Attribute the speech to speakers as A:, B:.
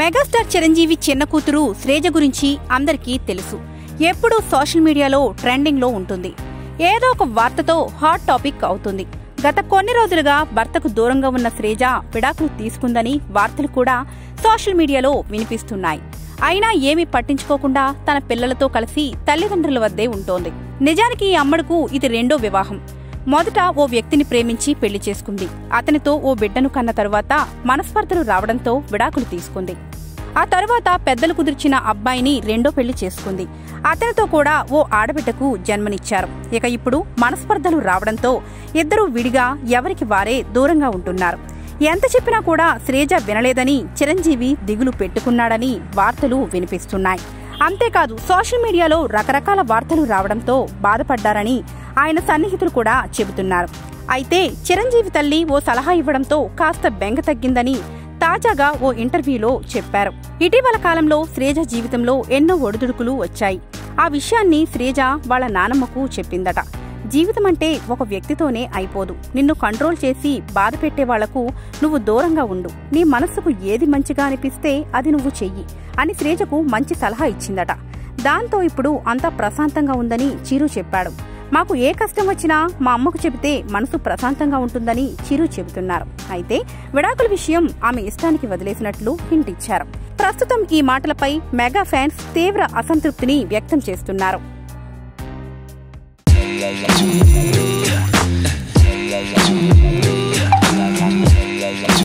A: Megastar Chiranjeevi చిన్న కూతురు శ్రేజ గురించి అందరికీ తెలుసు ఎప్పుడూ సోషల్ మీడియాలో ట్రెండింగ్లో ఉంటుంది ఏదో ఒక వార్తతో హాట్ టాపిక్ అవుతుంది గత కొన్ని రోజులుగా భర్తకు దూరంగా ఉన్న శ్రేజ విడాకులు తీసుకుందని వార్తలు కూడా సోషల్ మీడియాలో వినిపిస్తున్నాయి అయినా ఏమీ పట్టించుకోకుండా తన పిల్లలతో కలిసి తల్లిదండ్రుల వద్దే ఉంటోంది నిజానికి ఈ అమ్మడుకు ఇది రెండో వివాహం మొదట ఓ వ్యక్తిని ప్రేమించి పెళ్లి చేసుకుంది అతనితో ఓ బిడ్డను కన్న తరువాత మనస్పర్ధలు రావడంతో విడాకులు తీసుకుంది ఆ తరువాత పెద్దలు కుదిర్చిన అబ్బాయిని రెండో పెళ్లి చేసుకుంది అతనితో కూడా ఓ ఆడబిడ్డకు జన్మనిచ్చారు ఇక ఇప్పుడు మనస్పర్ధలు రావడంతో ఇద్దరూ విడిగా ఎవరికి వారే దూరంగా ఉంటున్నారు ఎంత చెప్పినా కూడా శ్రేజ వినలేదని చిరంజీవి దిగులు పెట్టుకున్నాడని వార్తలు వినిపిస్తున్నాయి అంతేకాదు సోషల్ మీడియాలో రకరకాల వార్తలు రావడంతో బాధపడ్డారని ఆయన సన్నిహితులు కూడా చెబుతున్నారు అయితే చిరంజీవి తల్లి ఓ సలహా ఇవ్వడంతో కాస్త బెంగ తగ్గిందని తాజాగా ఓ ఇంటర్వ్యూలో చెప్పారు ఇటీవల కాలంలో శ్రేజ జీవితంలో ఎన్నో ఒడిదుడుకులు వచ్చాయి ఆ విషయాన్ని శ్రేజ వాళ్ళ నానమ్మకు చెప్పిందట జీవితం అంటే ఒక వ్యక్తితోనే అయిపోదు నిన్ను కంట్రోల్ చేసి బాధ పెట్టే వాళ్లకు నువ్వు దూరంగా ఉండు నీ మనస్సుకు ఏది మంచిగా అనిపిస్తే అది నువ్వు చెయ్యి అని శ్రేజకు మంచి సలహా ఇచ్చిందట దాంతో ఇప్పుడు అంతా ప్రశాంతంగా ఉందని చిరు చెప్పాడు మాకు ఏ కష్టం వచ్చినా మా అమ్మకు చెబితే మనసు ప్రశాంతంగా ఉంటుందని చిరు చెబుతున్నారు అయితే విడాకుల విషయం ఆమె ఇష్టానికి వదిలేసినట్లు హింట్ ఇచ్చారు ప్రస్తుతం ఈ మాటలపై మెగా ఫ్యాన్స్ తీవ్ర అసంతృప్తిని వ్యక్తం చేస్తున్నారు
B: Yeah.